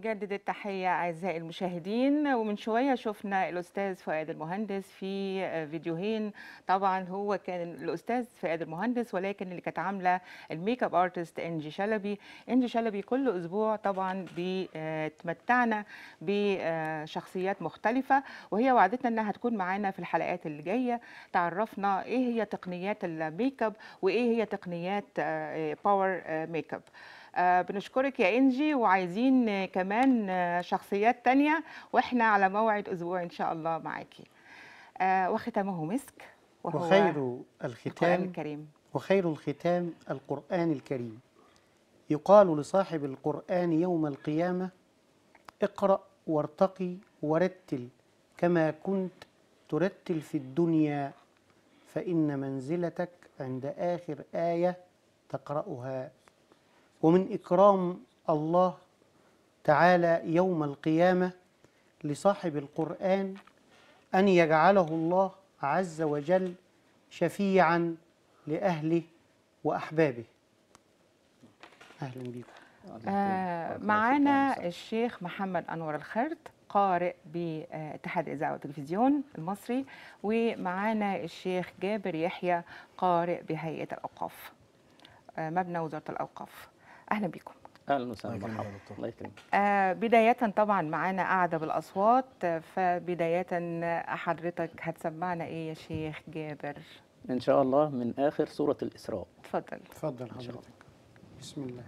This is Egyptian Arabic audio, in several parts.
بنجدد التحية أعزائي المشاهدين ومن شوية شفنا الأستاذ فؤاد المهندس في فيديوهين طبعا هو كان الأستاذ فؤاد المهندس ولكن اللي كانت عاملة الميك اب ارتست انجي شلبي انجي شلبي كل أسبوع طبعا بتمتعنا بشخصيات مختلفة وهي وعدتنا أنها هتكون معانا في الحلقات اللي جاية تعرفنا إيه هي تقنيات الميك اب وإيه هي تقنيات باور ميك اب آه بنشكرك يا انجي وعايزين آه كمان آه شخصيات تانية واحنا على موعد اسبوع ان شاء الله معاكي وختامه مسك وهو وخير القرآن الختام الكريم وخير الختام القرآن الكريم يقال لصاحب القرآن يوم القيامة اقرأ وارتقي ورتل كما كنت ترتل في الدنيا فإن منزلتك عند آخر آية تقرأها ومن إكرام الله تعالى يوم القيامة لصاحب القرآن أن يجعله الله عز وجل شفيعا لأهله وأحبابه أهلا بكم آه معانا الشيخ محمد أنور الخرد قارئ باتحاد الإذاعة والتلفزيون المصري ومعانا الشيخ جابر يحيى قارئ بهيئة الأوقاف آه مبنى وزارة الأوقاف أهلا بكم اهلا وسهلا مرحبا الله يكرمك آه بداية طبعا معانا قاعدة بالأصوات آه، فبداية آه، حضرتك هتسمعنا إيه يا شيخ جابر ان شاء الله من اخر سوره الاسراء اتفضل تفضل شاء الله. حضرتك بسم الله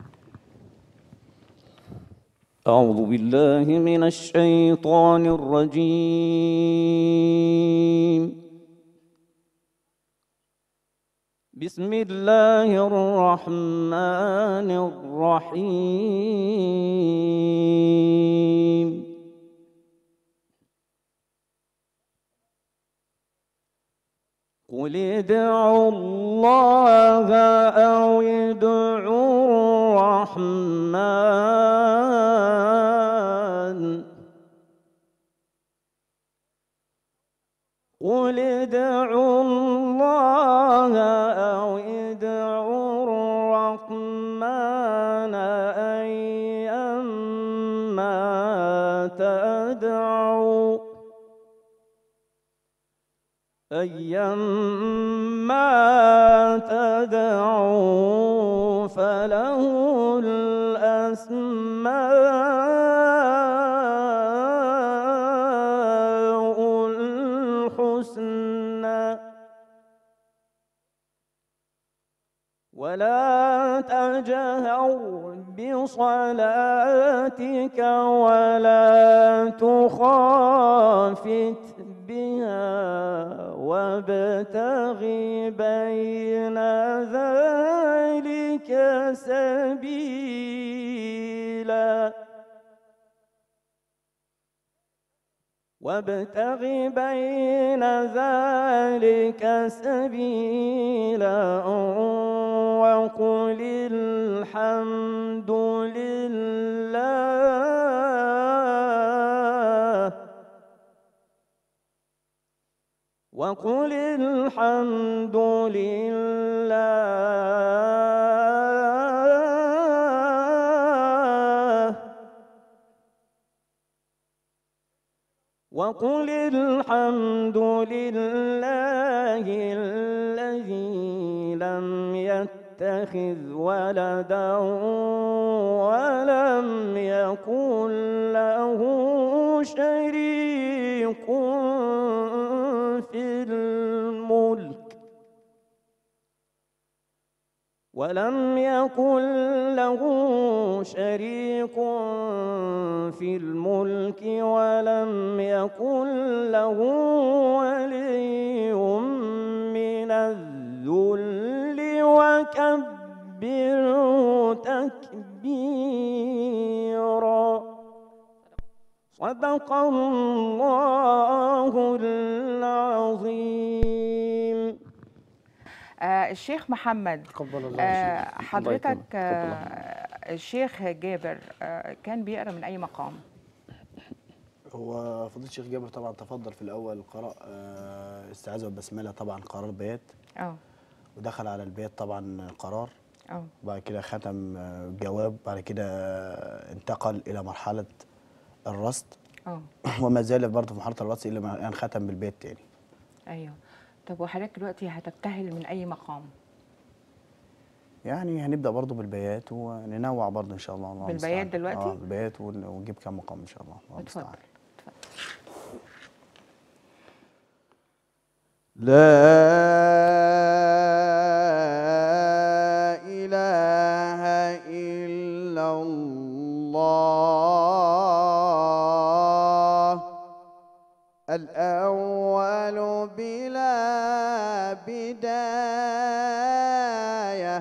أعوذ بالله من الشيطان الرجيم بسم الله الرحمن الرحيم قل ادعوا الله أو ادعوا الرحمن قل ادعوا الله أو ادعوا الرحمن أيما تدعوا أيما تدعوا فله الأسماء الحسنى ولا تجهر بصلاتك ولا تخافت بها وابتغ بين ذلك سبيلا وابتغ بين ذلك سبيلا وقل الحمد لله وقل الحمد لله وقل الحمد لله الذي لم يتخذ ولدا ولم يكن له شريك في الملك ولم يكن له شريك في الملك ولم يكن له ولي من الذل وكبره تكبيرا صدق الله العظيم آه الشيخ محمد تقبل الله آه شيخ. حضرتك يكرمك. آه الشيخ جابر آه كان بيقرا من أي مقام هو فضيلة الشيخ جابر طبعا تفضل في الأول قرأ آه، استعاذة والبسملة طبعا قرار بيات اه ودخل على البيات طبعا قرار اه وبعد كده ختم آه، جواب بعد كده آه، انتقل الى مرحله الرصد اه وما زال برضه في مرحله الرصد الا ما ان ختم بالبيت تاني ايوه طب وحضرتك دلوقتي هتبتهل من اي مقام يعني هنبدا برضه بالبيات وننوع برضه ان شاء الله الله بالبيات المستعان. دلوقتي؟ اه بالبيات ون- ونجيب كام مقام ان شاء الله الله اتفضل المستعان لا إله إلا الله الأول بلا بداية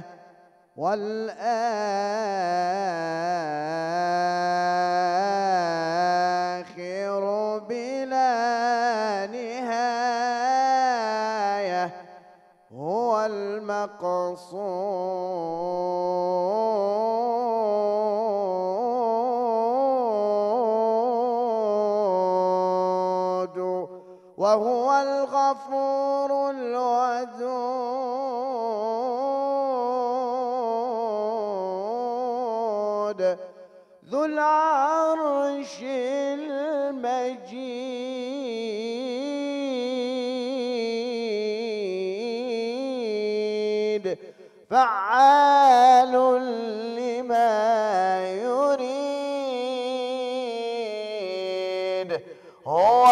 والآخر بلا نهاية هو المقصود وهو الغفور الودود ذو العرش المجيد فعال لما يريد هو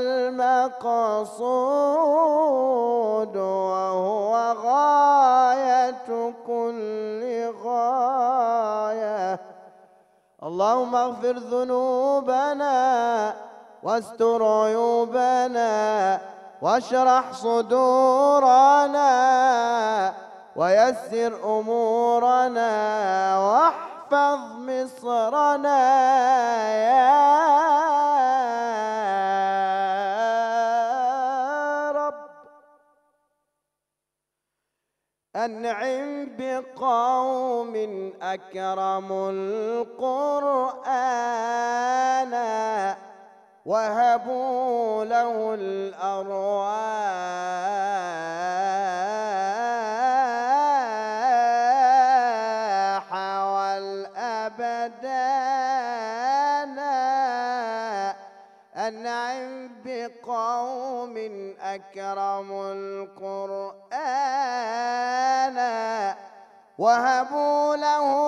المقصود وهو غاية كل غاية اللهم اغفر ذنوبنا واستر عيوبنا واشرح صدورنا ويسر امورنا واحفظ مصرنا يا رب أنعم بقوم أكرموا القرآن وهبوا له الأرواح والأبدان أنعم بقوم أكرموا القرآن وهبوا له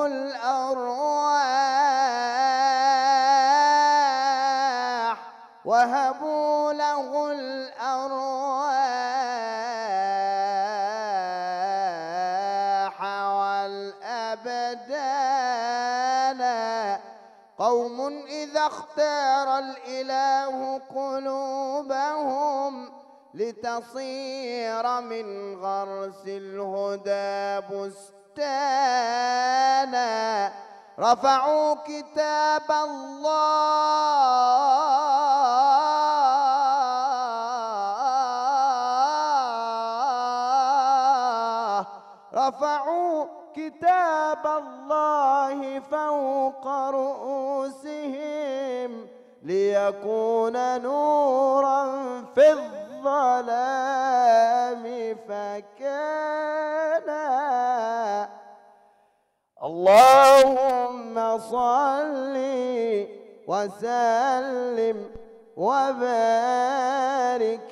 الأرواح وهبوا له الأرواح والأبدان قوم إذا اختار الإله قلوبهم لتصير من غرس الهدى بستانا رفعوا كتاب الله رفعوا كتاب الله فوق رؤوسهم ليكون نورا في الظلام فكان اللهم صل وسلم وبارك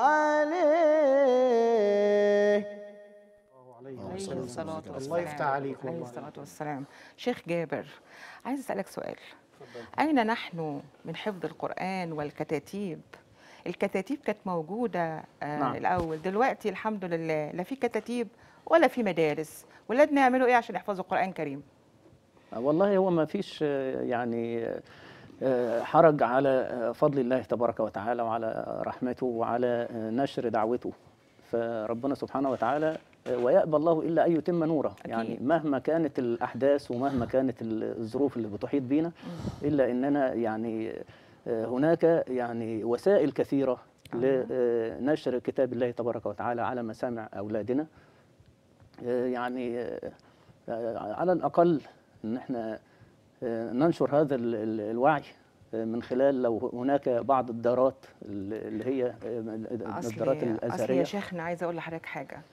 عليه عليه الصلاة والسلام الله يفتح عليك عليه والله. الصلاة والسلام شيخ جابر عايز أسألك سؤال أين نحن من حفظ القرآن والكتاتيب الكتاتيب كانت موجودة آه نعم. الأول دلوقتي الحمد لله لا في كتاتيب ولا في مدارس ولادنا يعملوا إيه عشان يحفظوا القرآن الكريم والله هو ما فيش آه، يعني آه، حرج على آه، فضل الله تبارك وتعالى وعلى رحمته وعلى آه، نشر دعوته فربنا سبحانه وتعالى آه، ويأبى الله إلا أن يتم نوره أكيد. يعني مهما كانت الأحداث ومهما كانت الظروف اللي بتحيط بينا إلا أننا يعني آه، هناك يعني وسائل كثيرة لنشر كتاب الله تبارك وتعالى على مسامع أولادنا آه، يعني آه، آه، على الأقل إن احنا آه، ننشر هذا ال- ال- الوعي آه، من خلال لو هناك بعض الدارات اللي هي آه، الدارات أصل أصل يا الأزهرية شيخنا عايزة أقول لحضرتك حاجة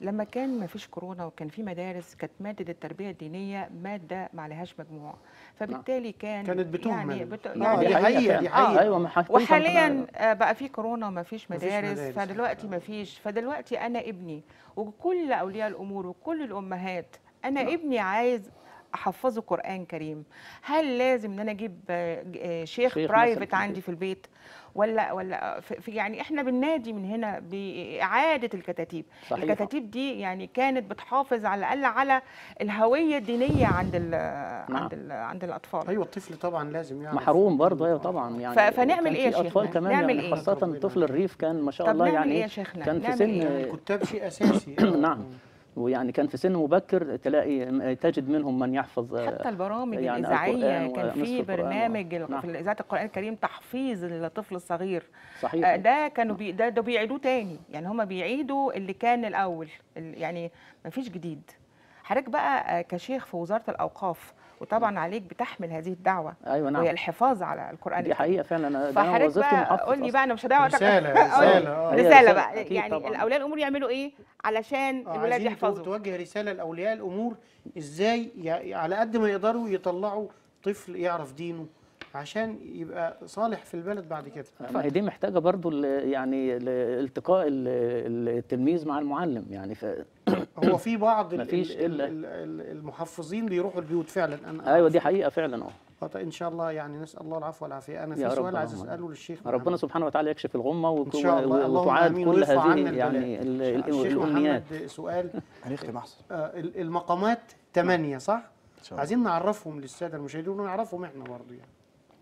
لما كان ما فيش كورونا وكان في مدارس كانت ماده التربيه الدينيه ماده ما عليهاش مجموع فبالتالي كان كانت بتهمل. يعني, بت... آه، يعني دي حقيقة، دي حقيقة. ايوه ما حكيت لكم وحاليا آه، بقى في كورونا وما فيش مفيش مدارس مدارس. فدلوقتي ما فيش فدلوقتي انا ابني وكل اولياء الامور وكل الامهات انا ابني عايز احفظه قران كريم هل لازم ان انا اجيب آه، ج- آه، شيخ شيخ برايفت مثلاً. عندي في البيت ولا ولا في في- يعني احنا بننادي من هنا باعاده الكتاتيب صحيح. الكتاتيب دي يعني كانت بتحافظ على الاقل على الهويه الدينيه عند ال عند ال عند الاطفال ايوه الطفل طبعا لازم يعرف محروم برضه ايوه آه. طبعا يعني ف- فنعمل كان إيه يا في اطفال شيخنا؟ كمان نعمل يعني إيه؟ خاصه طفل الريف كان ما شاء طب الله نعمل يعني إيه يا إيه، شيخنا؟ كان في نعمل سن إيه؟ الكتاب شيء اساسي آه. نعم ويعني كان في سن مبكر تلاقي م- تجد منهم من يحفظ آه، حتى البرامج يعني الاذاعيه القرآن كان ونصف في القرآن و- برنامج نعم. في اذاعه القران الكريم تحفيظ للطفل الصغير صحيح آه، ده كانوا بي ده, ده بيعيدوه تاني يعني هم بيعيدوا اللي كان الاول ال- يعني ما فيش جديد حضرتك بقى آه، كشيخ في وزاره الاوقاف وطبعا عليك بتحمل هذه الدعوه ايوه نعم وهي الحفاظ على القران دي الكريم. حقيقه فعلا انا ده أنا فحضرتك وظيفتي بقى محفظ قول لي أصلاً. بقى انا مش هضيع وقتك رسالة قول لي. رسالة آه. هي رساله رسالة، بقى أكيد يعني طبعاً. الاولياء الامور يعملوا ايه علشان آه، الولاد عايزين تو- يحفظوا توجه رساله لاولياء الامور ازاي ي- على قد ما يقدروا يطلعوا طفل يعرف دينه عشان يبقى صالح في البلد بعد كده ما هي دي محتاجه برضو ال- يعني ال- التقاء ال- التلميذ مع المعلم يعني ف... هو في بعض ال- مفيش ال- إلا- ال- ال- المحفظين بيروحوا البيوت فعلا انا ايوه دي حقيقه فعلا اه آه، طيب ان شاء الله يعني نسال الله العفو والعافيه انا يا في رب سؤال عايز اللهم اساله للشيخ ربنا محمد. سبحانه وتعالى يكشف الغمه وك- إن شاء الله. و- اللهم وتعاد آمين كل ويرفع عنا هذه البلاء. يعني ال- ال- الشيخ الامنيات محمد سؤال هنختم احسن آه، ال- المقامات ثمانية صح؟ ان شاء الله عايزين نعرفهم للساده المشاهدين ونعرفهم احنا برضه يعني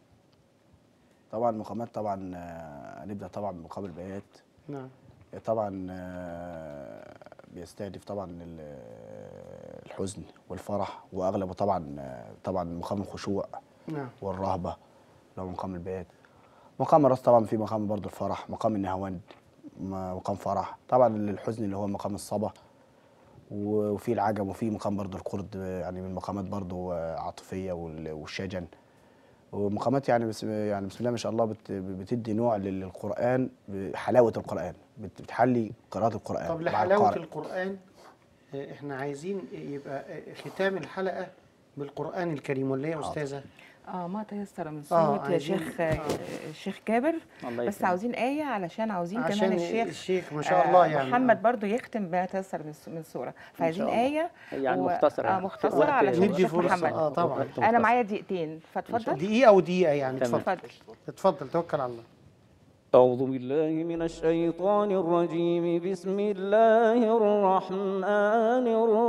طبعا المقامات طبعا آه، هنبدا طبعا بمقام البيات نعم طبعا آه، بيستهدف طبعا ال- الحزن والفرح واغلبه طبعا آه، طبعا مقام الخشوع نعم والرهبه لو مقام البيات مقام الراس طبعا في مقام برضه الفرح مقام النهاوند م- مقام فرح طبعا الحزن اللي هو مقام الصبا و- وفي العجم وفي مقام برضه القرد آه، يعني من المقامات برضه آه، عاطفيه وال- والشجن ومقامات يعني بسم يعني بسم الله ما شاء الله بت بتدي نوع لل- للقران حلاوه القران بت- بتحلي قراءه القران طب مع لحلاوه القارئ. القران آه، احنا عايزين يبقى آه، ختام الحلقه بالقران الكريم ولا ايه يا استاذه؟ اه ما تيسر من آه، صوت يا عايزين- شيخ آه. آه. الشيخ كابر الله بس يكرمك. عاوزين آية علشان عاوزين عشان كمان الشيخ الشيخ ما شاء الله يعني محمد برضو يختم بما تيسر من الس- من السورة فعايزين شاء الله. آية يعني و- مختصرة اه يعني. مختصرة وقت- علشان ندي الشيخ فرصة. محمد آه، طبعاً. وقت أنا مختصر. معايا دقيقتين فاتفضل دقيقه ودقيقه يعني تمام. اتفضل اتفضل اتفضل توكل على الله أعوذ بالله من الشيطان الرجيم بسم الله الرحمن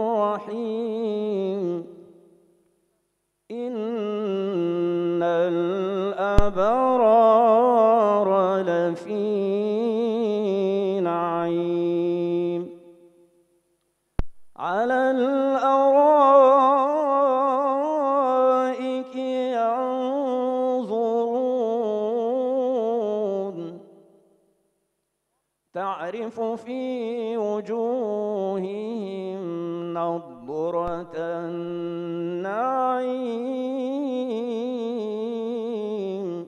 الرحيم إن الأبرار لفي نعيم على الأرائك ينظرون تعرف في وجوههم نضرة النعيم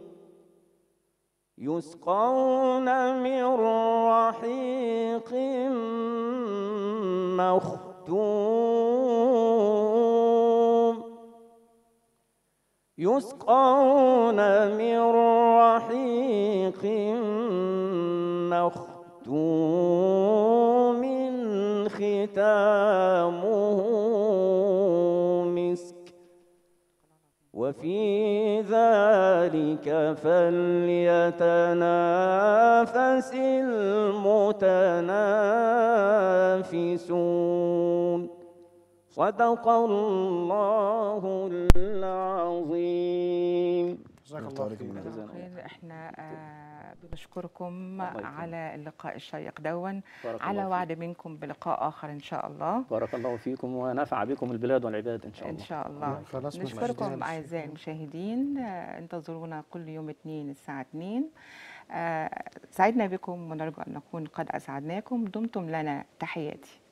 يسقون من رحيق مختوم يسقون من رحيق مختوم ختامه مسك وفي ذلك فليتنافس المتنافسون صدق الله العظيم جزاك الله الله عليكم خير ورحمة جزاكم خير احنا آه بنشكركم الله يكرمك. على اللقاء الشيق دون بارك على الله وعد منكم بلقاء آخر إن شاء الله بارك الله فيكم ونفع بكم البلاد والعباد ان شاء إن الله شاء الله خلاص مش نشكركم مشكلة. أعزائي المشاهدين آه، انتظرونا كل يوم اثنين الساعة 2 آه، سعدنا بكم ونرجو أن نكون قد أسعدناكم دمتم لنا تحياتي